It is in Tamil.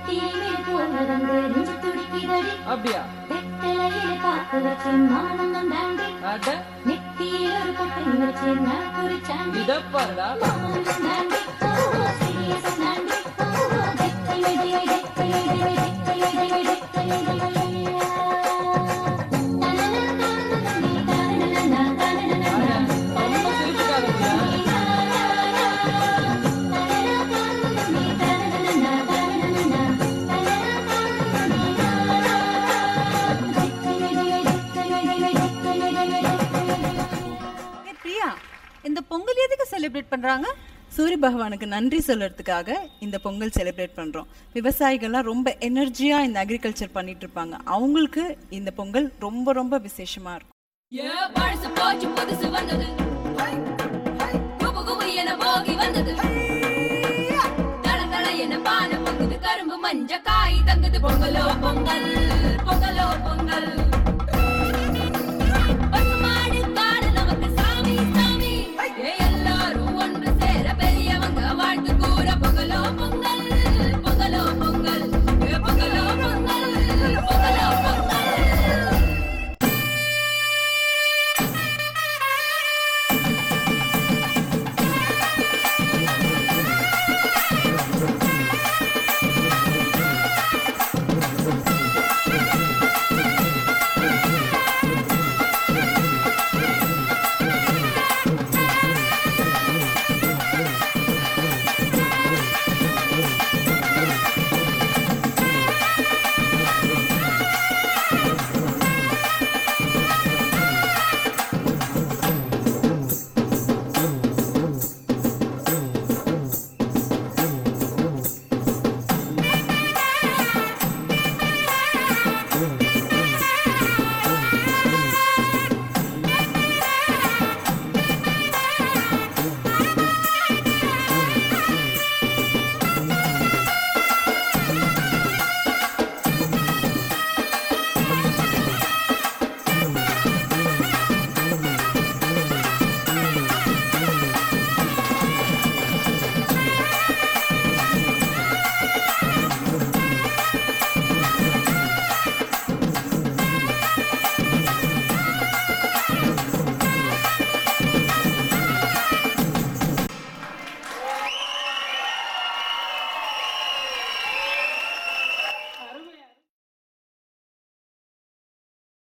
நெத்தியிலே போனதங்கு நெஞ்சு துடிக்குதடி அப்படியா வெத்தலையில பாக்கு வச்சு மாமனம் தாண்டி அட நெத்தியில ஒரு பொட்டு வச்சு நான் குறிச்சாண்டி இத பாருடா மாமனம் தாண்டி ஓ சீரியஸ் தாண்டி ஓ வெத்தலை வெத்தலை வெத்தலை வெத்தலை வெத்தலை அட, ரொம்ப சிரிச்சுக்காதீங்க ஏ பிரியா இந்த பொங்கல் எதுக்கு செலிப்ரேட் பண்றாங்க சூரிய பகவானுக்கு நன்றி சொல்றதுக்காக இந்த பொங்கல் செலிப்ரேட் பண்றோம் விவசாயிகள்லாம் ரொம்ப எனர்ஜியா இந்த அக்ரிகல்ச்சர் பண்ணிட்டு இருப்பாங்க அவங்களுக்கு இந்த பொங்கல் ரொம்ப ரொம்ப விசேஷமா இருக்கும் ஏ பழசு போச்சு புதுசு வந்தது குபு குபு என போகி வந்தது தள தள என பானை பொங்குது கரும்பு மஞ்ச காய் தங்குது பொங்கலோ பொங்கல் பொங்கலோ பொங்கல்